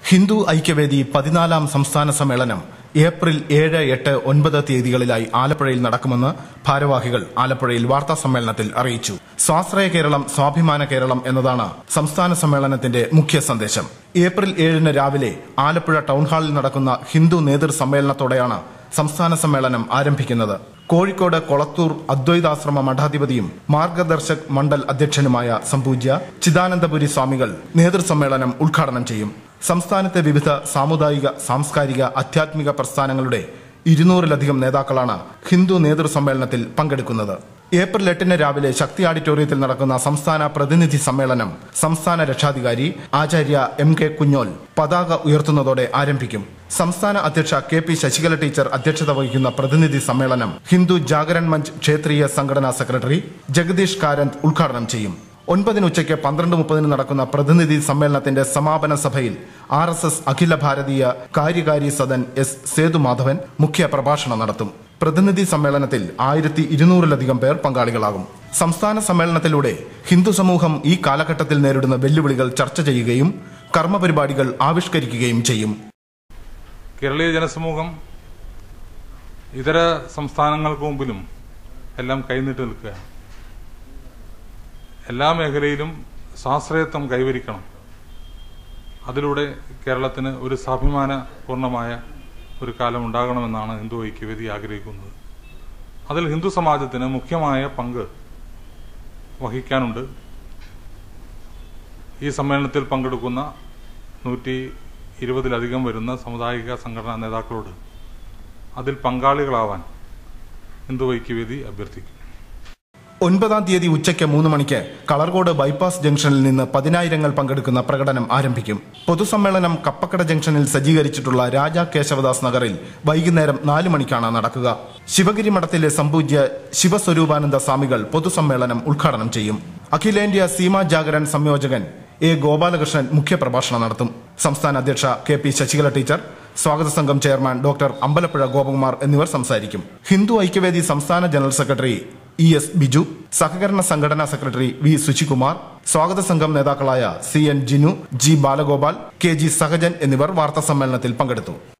ഹിന്ദു ഐക്യവേദി പതിനാലാം സംസ്ഥാന സമ്മേളനം ഏപ്രിൽ ഏഴ് എട്ട് ഒൻപത് തീയതികളിലായി ആലപ്പുഴയിൽ നടക്കുമെന്ന് ഭാരവാഹികൾ ആലപ്പുഴയിൽ വാർത്താ സമ്മേളനത്തിൽ അറിയിച്ചു സ്വാശ്രയ കേരളം സ്വാഭിമാന കേരളം എന്നതാണ് സംസ്ഥാന സമ്മേളനത്തിന്റെ മുഖ്യ സന്ദേശം ഏപ്രിൽ ഏഴിന് രാവിലെ ആലപ്പുഴ ടൗൺഹാളിൽ നടക്കുന്ന ഹിന്ദു നേതൃ സമ്മേളനത്തോടെയാണ് സംസ്ഥാന സമ്മേളനം ആരംഭിക്കുന്നത് കോഴിക്കോട് കൊളത്തൂർ അദ്വൈതാശ്രമ മഠാധിപതിയും മാർഗദർശക് മണ്ഡൽ അധ്യക്ഷനുമായ സംപൂജ്യ ചിദാനന്ദപുരി സ്വാമികൾ നേതൃസമ്മേളനം ഉദ്ഘാടനം ചെയ്യും സംസ്ഥാനത്തെ വിവിധ സാമുദായിക സാംസ്കാരിക ആധ്യാത്മിക പ്രസ്ഥാനങ്ങളുടെ ഇരുന്നൂറിലധികം നേതാക്കളാണ് ഹിന്ദു നേതൃസമ്മേളനത്തിൽ പങ്കെടുക്കുന്നത് ഏപ്രിൽ എട്ടിന് രാവിലെ ശക്തി ഓഡിറ്റോറിയത്തിൽ നടക്കുന്ന സംസ്ഥാന പ്രതിനിധി സമ്മേളനം സംസ്ഥാന രക്ഷാധികാരി ആചാര്യ എം കെ കുഞ്ഞോൽ പതാക ഉയർത്തുന്നതോടെ ആരംഭിക്കും സംസ്ഥാന അധ്യക്ഷ കെ പി ശശികല ടീച്ചർ അധ്യക്ഷത വഹിക്കുന്ന പ്രതിനിധി സമ്മേളനം ഹിന്ദു ജാഗരൺ മഞ്ച് ക്ഷേത്രീയ സംഘടനാ സെക്രട്ടറി ജഗദീഷ് കാരന്ത് ഉദ്ഘാടനം ചെയ്യും ഒൻപതിന് ഉച്ചയ്ക്ക് പന്ത്രണ്ട് മുപ്പതിന് നടക്കുന്ന പ്രതിനിധി സമ്മേളനത്തിന്റെ സമാപന സഭയിൽ ആർ എസ് എസ് അഖില ഭാരതീയ കാര്യകാരി സദൻ എസ് സേതുമാധവൻ മുഖ്യ പ്രഭാഷണം നടത്തും പ്രതിനിധി സമ്മേളനത്തിൽ ആയിരത്തി ഇരുന്നൂറിലധികം പേർ പങ്കാളികളാകും സംസ്ഥാന സമ്മേളനത്തിലൂടെ ഹിന്ദു സമൂഹം ഈ കാലഘട്ടത്തിൽ നേരിടുന്ന വെല്ലുവിളികൾ ചർച്ച ചെയ്യുകയും കർമ്മപരിപാടികൾ ആവിഷ്കരിക്കുകയും ചെയ്യും കേരളീയ ജനസമൂഹം ഇതര സംസ്ഥാനങ്ങൾക്ക് മുമ്പിലും എല്ലാം കൈനീട്ടി നിൽക്കുകയാണ് എല്ലാ മേഖലയിലും സ്വാശ്രയത്വം കൈവരിക്കണം അതിലൂടെ കേരളത്തിന് ഒരു സ്വാഭിമാനപൂർണമായ ഒരു കാലം ഉണ്ടാകണമെന്നാണ് ഹിന്ദു ഐക്യവേദി ആഗ്രഹിക്കുന്നത് അതിൽ ഹിന്ദു സമാജത്തിന് മുഖ്യമായ പങ്ക് വഹിക്കാനുണ്ട് ഈ സമ്മേളനത്തിൽ പങ്കെടുക്കുന്ന നൂറ്റി ഇരുപതിലധികം വരുന്ന സാമുദായിക സംഘടനാ നേതാക്കളോട് അതിൽ പങ്കാളികളാവാൻ ഹിന്ദു ഐക്യവേദി അഭ്യർത്ഥിക്കും ഒൻപതാം തീയതി ഉച്ചയ്ക്ക് മൂന്ന് മണിക്ക് കളർകോട് ബൈപ്പാസ് ജംഗ്ഷനിൽ നിന്ന് പതിനായിരങ്ങൾ പങ്കെടുക്കുന്ന പ്രകടനം ആരംഭിക്കും പൊതുസമ്മേളനം കപ്പക്കട ജംഗ്ഷനിൽ സജ്ജീകരിച്ചിട്ടുള്ള രാജാ കേശവദാസ് നഗറിൽ വൈകുന്നേരം നാല് മണിക്കാണ് നടക്കുക ശിവഗിരി മഠത്തിലെ സംപൂജ്യ ശിവസ്വരൂപാനന്ദ സ്വാമികൾ പൊതുസമ്മേളനം ഉദ്ഘാടനം ചെയ്യും അഖിലേന്ത്യാ സീമാ ജാഗരൺ സംയോജകൻ എ ഗോപാലകൃഷ്ണൻ മുഖ്യപ്രഭാഷണം നടത്തും സംസ്ഥാന അധ്യക്ഷ കെ പി ശശികല ടീച്ചർ സ്വാഗത സംഘം ചെയർമാൻ ഡോക്ടർ അമ്പലപ്പുഴ ഗോപകുമാർ എന്നിവർ സംസാരിക്കും ഹിന്ദു ഐക്യവേദി സംസ്ഥാന general secretary E S Biju സഹകരണ സംഘടനാ സെക്രട്ടറി വി സുശികുമാർ സ്വാഗത സംഘം നേതാക്കളായ C N Jinu G Balagopal K G Sahajan എന്നിവർ വാർത്താ സമ്മേളനത്തിൽ പങ്കെടുത്തു